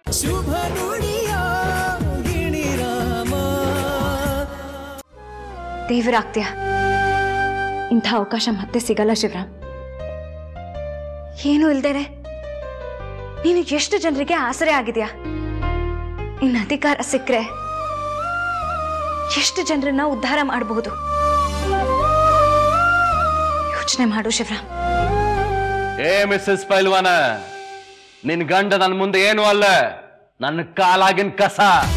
ಶುಭ ನುಡಿಯ ಗಿಣಿರಾಮ ದೇವರಾಗ್ತೀಯ ಇಂಥ ಅವಕಾಶ ಮತ್ತೆ ಸಿಗಲ್ಲ ಶಿವರಾಮ್ ಏನು ಇಲ್ದೇನೆ ನೀನು ಎಷ್ಟು ಜನರಿಗೆ ಆಸರೆ ಆಗಿದೆಯಾ ನಿನ್ನ ಅಧಿಕಾರ ಸಿಕ್ಕರೆ ಎಷ್ಟು ಜನರನ್ನ ಉದ್ಧಾರ ಮಾಡಬಹುದು ಯೋಚನೆ ಮಾಡು ಶಿವರಾಮ್ ಏ ಮಿಸ್ಸಸ್ ಪೈಲ್ವಾನ ನಿನ್ ಗಂಡ ನನ್ನ ಮುಂದೆ ಏನು ಅಲ್ಲ ನನ್ನ ಕಾಲಾಗಿನ ಕಸ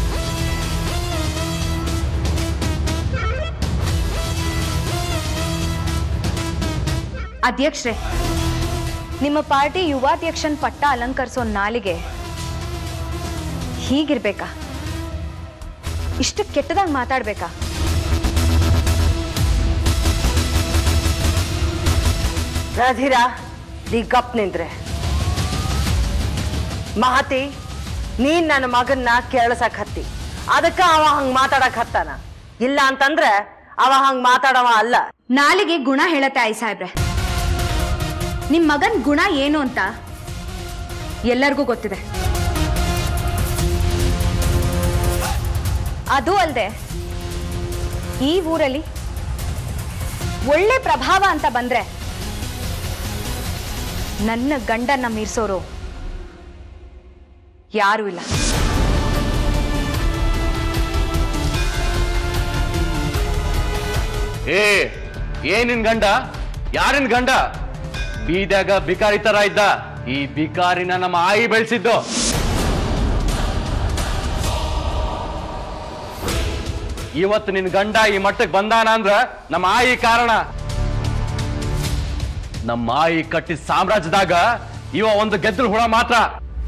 ಅಧ್ಯಕ್ಷರೇ ನಿಮ್ಮ ಪಾರ್ಟಿ ಯುವಾಧ್ಯಕ್ಷನ್ ಪಟ್ಟ ಅಲಂಕರಿಸೋ ನಾಲಿಗೆ ಹೀಗಿರ್ಬೇಕಾ ಇಷ್ಟು ಕೆಟ್ಟದಾಗ ಮಾತಾಡ್ಬೇಕಾ ರಾಧಿರಾ ನೀ ಗಪ್ ನಿಂದ್ರೆ ಮಹತಿ ನೀನ್ ನನ್ನ ಮಗನ್ನ ಕೇಳಸಕ್ ಹತ್ತಿ ಅದಕ್ಕ ಅವ ಹಂಗ್ ಮಾತಾಡಕ್ ಹತ್ತಾನ ಇಲ್ಲ ಅಂತಂದ್ರೆ ಅವ ಹಂಗ್ ಮಾತಾಡವ ಅಲ್ಲ ನಾಲಿಗೆ ಗುಣ ಹೇಳತ್ತೆ ಆಯ್ ಸಾಹೇಬ್ರೆ ನಿಮ್ ಮಗನ್ ಗುಣ ಏನು ಅಂತ ಎಲ್ಲರಿಗೂ ಗೊತ್ತಿದೆ ಅದು ಅಲ್ಲದೆ ಈ ಊರಲ್ಲಿ ಒಳ್ಳೆ ಪ್ರಭಾವ ಅಂತ ಬಂದ್ರೆ ನನ್ನ ಗಂಡನ್ನ ಮೀರ್ಸೋರು ಯಾರೂ ಇಲ್ಲ ಏ ಏನಿನ್ ಗಂಡ ಯಾರಿನ್ ಗಂಡ ಬೀದ್ಯಾಗ ಬಿಕಾರಿ ತರ ಇದ್ದ ಈ ಬಿಕಾರಿನ ನಮ್ಮ ಆಯಿ ಬೆಳೆಸಿದ್ದು ಇವತ್ತು ನಿನ್ ಗಂಡ ಈ ಮಟ್ಟಕ್ಕೆ ಬಂದಾನ ಅಂದ್ರ ನಮ್ಮ ಆಯಿ ಕಾರಣ ನಮ್ಮ ಆಯಿ ಕಟ್ಟಿದ ಸಾಮ್ರಾಜ್ಯದಾಗ ಇವ ಒಂದು ಗೆದ್ದಲು ಹುಳ ಮಾತ್ರ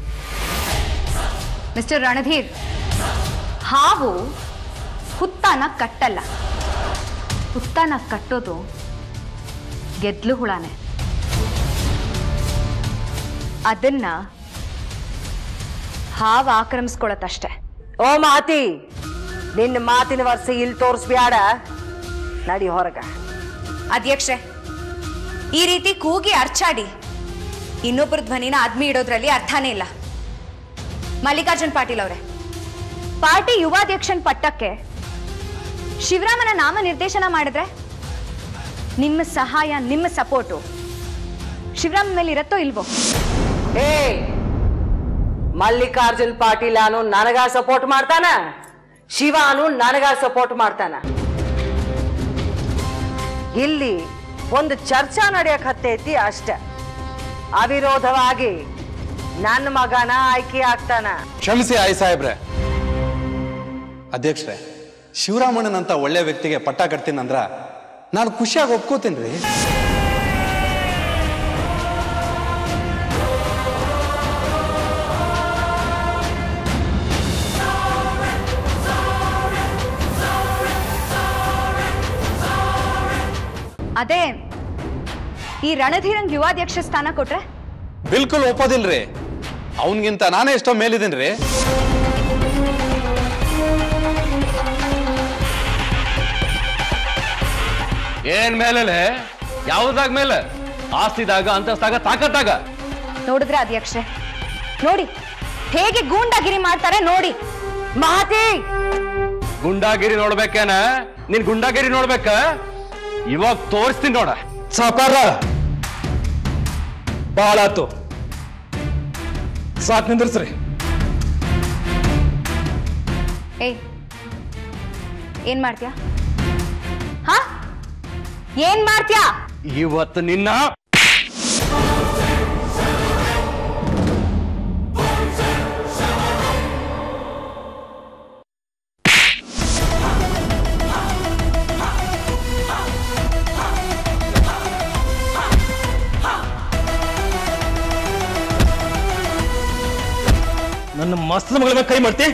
ಮಿಸ್ಟರ್ ರಣಧೀರ್ ಹಾವು ಹುತ್ತಾನ ಕಟ್ಟಲ್ಲ ಹುತ್ತಾನ ಕಟ್ಟೋದು ಗೆದ್ಲು ಹುಳಾನೆ ಅದನ್ನ ಹಾವು ಆಕ್ರಮಿಸ್ಕೊಳತ್ತಷ್ಟೆ ಓ ಮಹತಿ ನಿನ್ನ ಮಾತಿನ ವರ್ಷ ಇಲ್ಲಿ ತೋರಿಸ್ಬ್ಯಾಡ ನಡಿ ಹೊರಗ ಅಧ್ಯಕ್ಷೆ ಈ ರೀತಿ ಕೂಗಿ ಅರ್ಚಾಡಿ ಇನ್ನೊಬ್ಬರ ಧ್ವನಿನ ಆದ್ಮಿ ಇಡೋದ್ರಲ್ಲಿ ಅರ್ಥನೇ ಇಲ್ಲ ಮಲ್ಲಿಕಾರ್ಜುನ್ ಪಾಟೀಲ್ ಅವರೇ ಪಾರ್ಟಿ ಯುವಾಧ್ಯಕ್ಷನ್ ಪಟ್ಟಕ್ಕೆ ಶಿವರಾಮನ ನಾಮ ನಿರ್ದೇಶನ ಮಾಡಿದ್ರೆ ನಿಮ್ಮ ಸಹಾಯ ನಿಮ್ಮ ಸಪೋರ್ಟು ಶಿವರಾಮನ್ ಮೇಲೆ ಇರತ್ತೋ ಇಲ್ವೋ ಏ ಮಲ್ಲಿಕಾರ್ಜುನ್ ಪಾಟೀಲ್ ಅನು ನನಗ ಸಪೋರ್ಟ್ ಮಾಡ್ತಾನ ಶಿವಾನು ನನಗ ಸಪೋರ್ಟ್ ಮಾಡ್ತಾನ ಇಲ್ಲಿ ಒಂದು ಚರ್ಚಾ ನಡೆಯಕ್ ಹತ್ತೈತಿ ಅಷ್ಟ ಅವಿರೋಧವಾಗಿ ನನ್ನ ಮಗನ ಆಯ್ಕೆ ಆಗ್ತಾನ ಕ್ಷಮಿಸಿ ಆಯ್ ಸಾಹೇಬ್ರೆ ಅಧ್ಯಕ್ಷರೇ ಶಿವರಾಮಣ್ಣನಂತ ಒಳ್ಳೆ ವ್ಯಕ್ತಿಗೆ ಪಟ್ಟ ಕಟ್ತೀನಂದ್ರ ನಾನು ಖುಷಿಯಾಗಿ ಒಪ್ಕೋತೀನಿ ರೀ ಅದೇ ಈ ರಣಧೀರಂಗ್ ಯುವಾಧ್ಯಕ್ಷ ಸ್ಥಾನ ಕೊಟ್ರೆ ಬಿಲ್ಕುಲ್ ಒಪ್ಪೋದಿಲ್ರಿ ಅವನಿಗಿಂತ ನಾನೇ ಎಷ್ಟೋ ಮೇಲಿದ್ದೀನಿ ರೀ ಏನ್ ಮೇಲೆ ಯಾವ್ದಾಗ ಮೇಲೆ ಆಸ್ತಿದಾಗ ಅಂತಸ್ತಾಗ ತಾಕತ್ತಾಗ ನೋಡಿದ್ರೆ ಅಧ್ಯಕ್ಷೆ ನೋಡಿ ಹೇಗೆ ಗೂಂಡಾಗಿರಿ ಮಾಡ್ತಾರೆ ನೋಡಿ ಮಹತಿ ಗುಂಡಾಗಿರಿ ನೋಡ್ಬೇಕೇನ ನೀನ್ ಗುಂಡಾಗಿರಿ ನೋಡ್ಬೇಕ ಇವಾಗ ತೋರಿಸ್ತೀನಿ ನೋಡ ಸಾಕಾರ ಭಾಳ ಆತು ಸಾಕ್ ನಿಂದ್ರಸ್ರಿ ಏಯ್ ಏನ್ ಮಾಡ್ತೀಯಾ ಹಾ ಏನ್ ಮಾಡ್ತೀಯಾ ಇವತ್ತು ನಿನ್ನ ನನ್ನ ಮಸ್ತ್ ಮಗಳ ಮೇಲೆ ಕೈ ಮಾಡ್ತಿ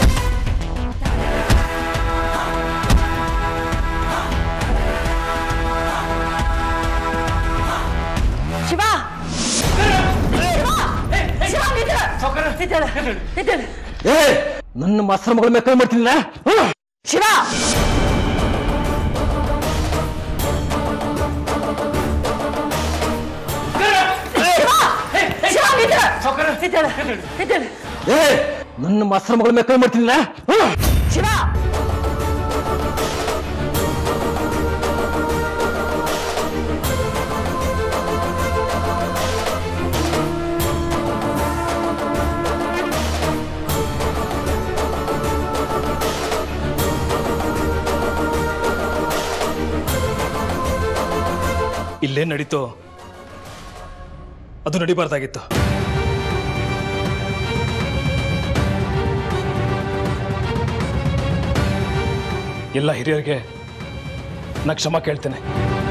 ಶಿವ ಶಿವ ನಿಂತ್ರು. ನಿಂತ್ರು. ನಿಂತ್ರು. ಏ ನನ್ನ ಮಸ್ತ್ ಮಗಳ ಮೇಲೆ ಕೈ ಮಾಡ್ತೀನಿ ನಾ? ಹ್ಮ್. ಶಿವ ಶಿವ ಶಿವ ನಿಂತ್ರು. ಎದ್ದೇಳು, ಎದ್ದೇಳು. ಏ ನನ್ನ ಮೊಸರು ಮಗಳ ಮೇಲೆ ಕೈ ಮಾಡ್ತೀನಿ ಶಿವ ಇಲ್ಲೇ ನಡೀತು ಅದು ನಡಿಬಾರ್ದಾಗಿತ್ತು ಎಲ್ಲ ಹಿರಿಯರಿಗೆ ನಾ ಕ್ಷಮ ಕೇಳ್ತೇನೆ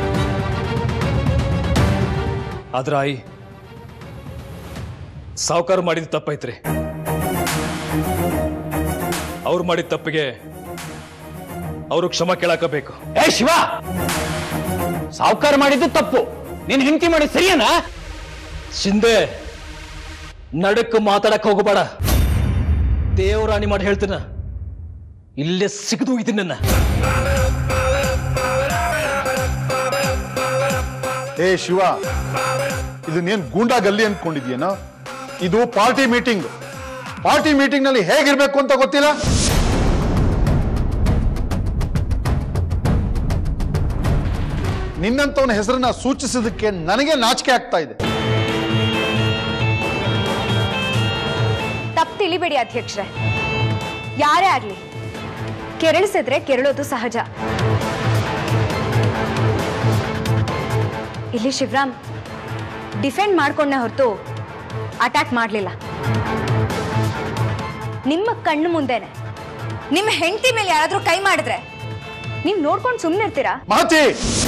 ಆದ್ರ ಆಯಿ ಸಾವುಕಾರ ಮಾಡಿದ ತಪ್ಪೈತ್ರಿ ಅವ್ರು ಮಾಡಿದ ತಪ್ಪಿಗೆ ಅವರು ಕ್ಷಮ ಕೇಳಾಕಬೇಕು ಏ ಶಿವ ಸಾವುಕಾರ ಮಾಡಿದ್ದು ತಪ್ಪು ನೀನ್ ಹೆಂಡತಿ ಮಾಡಿದ್ ಸರಿಯನಾ ಶಿಂದೆ ನಡಕ್ ಮಾತಾಡಕ್ ಹೋಗಬೇಡ ದೇವರಾಣಿ ಮಾಡಿ ಹೇಳ್ತೀನ ಇಲ್ಲೇ ಸಿಗದು ಹೋಗಿದ್ದೀನಿ ನನ್ನ ಏ ಶಿವ ಇದನ್ನೇನ್ ಗೂಂಡಾ ಗಲ್ಲಿ ಅಂದ್ಕೊಂಡಿದ್ಯೇನೋ ಇದು ಪಾರ್ಟಿ ಮೀಟಿಂಗ್ ಪಾರ್ಟಿ ಮೀಟಿಂಗ್ ನಲ್ಲಿ ಹೇಗಿರ್ಬೇಕು ಅಂತ ಗೊತ್ತಿಲ್ಲ ನಿನ್ನಂತವನ ಹೆಸರನ್ನ ಸೂಚಿಸೋದಕ್ಕೆ ನನಗೆ ನಾಚಿಕೆ ಆಗ್ತಾ ಇದೆ ತಪ್ಪು ತಿಳಿಬೇಡಿ ಅಧ್ಯಕ್ಷರೇ ಯಾರೇ ಆಗ್ಲಿ ಕೆರಳಿಸಿದ್ರೆ ಕೆರಳೋದು ಸಹಜ ಇಲ್ಲಿ ಶಿವರಾಮ್ ಡಿಫೆಂಡ್ ಮಾಡ್ಕೊಂಡೆ ಹೊರತು ಅಟ್ಯಾಕ್ ಮಾಡಲಿಲ್ಲ ನಿಮ್ಮ ಕಣ್ಣು ಮುಂದೆನೆ ನಿಮ್ಮ ಹೆಂಡತಿ ಮೇಲೆ ಯಾರಾದ್ರೂ ಕೈ ಮಾಡಿದ್ರೆ ನೀವು ನೋಡ್ಕೊಂಡು ಸುಮ್ಮನೆ ಇರ್ತೀರಾ ಮಹತಿ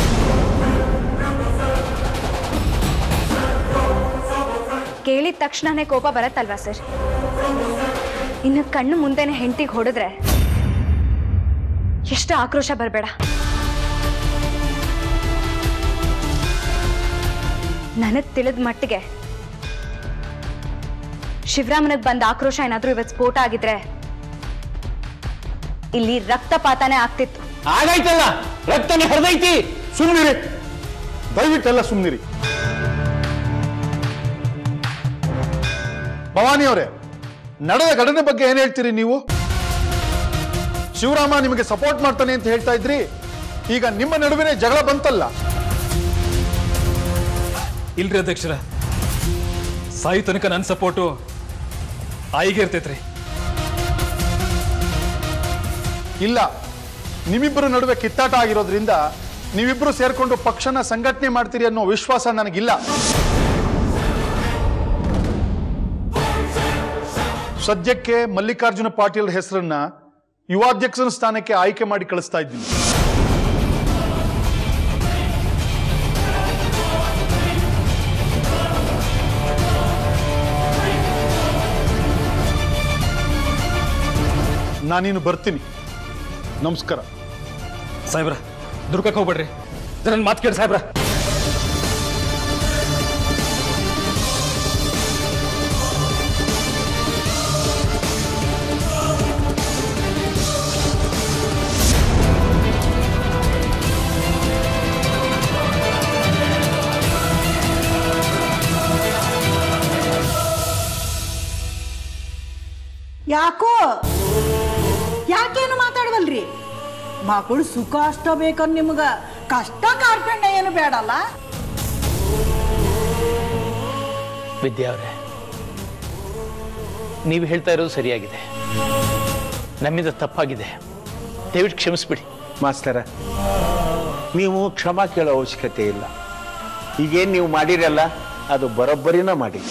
ಕೇಳಿದ ತಕ್ಷಣನೇ ಕೋಪ ಬರತ್ತಲ್ವಾ ಸರ್ ಇನ್ನು ಕಣ್ಣು ಮುಂದೆನೆ ಹೆಂಡತಿಗೆ ಹೊಡೆದ್ರೆ ಎಷ್ಟು ಆಕ್ರೋಶ ಬರಬೇಡ ನನಗ್ ತಿಳಿದ ಮಟ್ಟಿಗೆ ಶಿವರಾಮನಿಗೆ ಬಂದ ಆಕ್ರೋಶ ಏನಾದ್ರೂ ಇವತ್ತು ಸ್ಫೋಟ ಆಗಿದ್ರೆ ಇಲ್ಲಿ ರಕ್ತಪಾತನೇ ಆಗ್ತಿತ್ತು ಆಗಾಯ್ತಲ್ಲ ರಕ್ತನೇ ಹರಿದೈತಿ ಸುಮ್ಮನಿರಿ ದಯವಿಟ್ಟೆಲ್ಲ ಸುಮ್ಮನಿರಿ ಭವಾನಿ ಅವರೇ ನಡೆದ ಘಟನೆ ಬಗ್ಗೆ ಏನ್ ಹೇಳ್ತೀರಿ ನೀವು ಶಿವರಾಮ ನಿಮಗೆ ಸಪೋರ್ಟ್ ಮಾಡ್ತಾನೆ ಅಂತ ಹೇಳ್ತಾ ಇದ್ರಿ ಈಗ ನಿಮ್ಮ ನಡುವಿನ ಜಗಳ ಬಂತಲ್ಲ ಇಲ್ರಿ ಅಧ್ಯಕ್ಷರ ಸಾಯಿ ತನಕ ನನ್ನ ಸಪೋರ್ಟು ಆಯಿಗೆ ಇರ್ತೈತ್ರಿ ಇಲ್ಲ ನಿಮ್ಮಿಬ್ಬರ ನಡುವೆ ಕಿತ್ತಾಟ ಆಗಿರೋದ್ರಿಂದ ನೀವಿಬ್ರು ಸೇರ್ಕೊಂಡು ಪಕ್ಷನ ಸಂಘಟನೆ ಮಾಡ್ತೀರಿ ಅನ್ನೋ ವಿಶ್ವಾಸ ನನಗಿಲ್ಲ ಸದ್ಯಕ್ಕೆ ಮಲ್ಲಿಕಾರ್ಜುನ ಪಾಟೀಲ್ ಹೆಸರನ್ನ ಯುವಾಧ್ಯಕ್ಷನ ಸ್ಥಾನಕ್ಕೆ ಆಯ್ಕೆ ಮಾಡಿ ಕಳಿಸ್ತಾ ಇದ್ದೀನಿ ನಾನಿನ್ನು ಬರ್ತೀನಿ ನಮಸ್ಕಾರ ಸಾಹೇಬ್ರ ದುರ್ಗಕ್ಕೆ ಹೋಗ್ಬೇಡ್ರಿ ನನ್ನ ಮಾತು ಕೇಳಿ ಸಾಹೇಬ್ರ ಯಾಕೋ ಯಾಕೇನು ಮಾತಾಡವಲ್ರಿ ಮಕ್ಕಳು ಸುಖ ಅಷ್ಟ ಬೇಕನ್ ನಿಮ್ಗ ಕಷ್ಟ ಕಾರ್ಪಣ್ಯ ಏನು ಬೇಡಲ್ಲ ವಿದ್ಯಾ ಅವರೇ ನೀವು ಹೇಳ್ತಾ ಇರೋದು ಸರಿಯಾಗಿದೆ ನಮ್ಮಿಂದ ತಪ್ಪಾಗಿದೆ ದಯವಿಟ್ಟು ಕ್ಷಮಿಸ್ಬಿಡಿ ಮಾಸ್ತರ ನೀವು ಕ್ಷಮಾ ಕೇಳೋ ಅವಶ್ಯಕತೆ ಇಲ್ಲ ಈಗೇನು ನೀವು ಮಾಡಿರಲ್ಲ ಅದು ಬರೋಬ್ಬರಿನ ಮಾಡಿ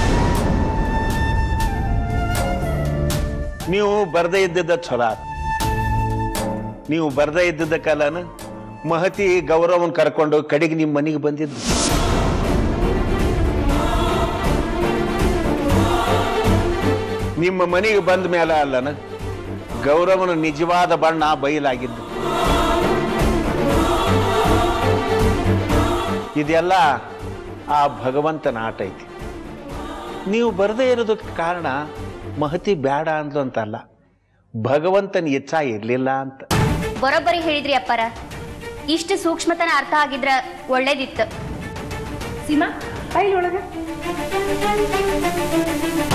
ನೀವು ಬರದೇ ಇದ್ದಿದ್ದ ಛಲ ನೀವು ಬರದೇ ಇದ್ದಿದ್ದ ಕಾಲನ ಮಹತಿ ಗೌರವನ್ ಕರ್ಕೊಂಡು ಕಡೆಗೆ ನಿಮ್ಮ ಮನೆಗೆ ಬಂದಿದ್ದು ನಿಮ್ಮ ಮನೆಗೆ ಬಂದ ಮೇಲೆ ಅಲ್ಲನ ಗೌರವನ ನಿಜವಾದ ಬಣ್ಣ ಬಯಲಾಗಿದ್ದು ಇದೆಲ್ಲ ಆ ಭಗವಂತನ ಆಟ ಐತಿ ನೀವು ಬರದೇ ಇರೋದಕ್ಕೆ ಕಾರಣ ಮಹತಿ ಬೇಡ ಅಂದ್ಲು ಅಂತಲ್ಲ ಭಗವಂತನ ಇಚ್ಛ ಇರಲಿಲ್ಲ ಅಂತ ಬರೋಬ್ಬರಿ ಹೇಳಿದ್ರಿ ಅಪ್ಪಾರ ಇಷ್ಟು ಸೂಕ್ಷ್ಮತನ ಅರ್ಥ ಆಗಿದ್ರ ಒಳ್ಳೇದಿತ್ತು ಸೀಮಾ ಬೈಲ್ ಒಳಗೆ ಆ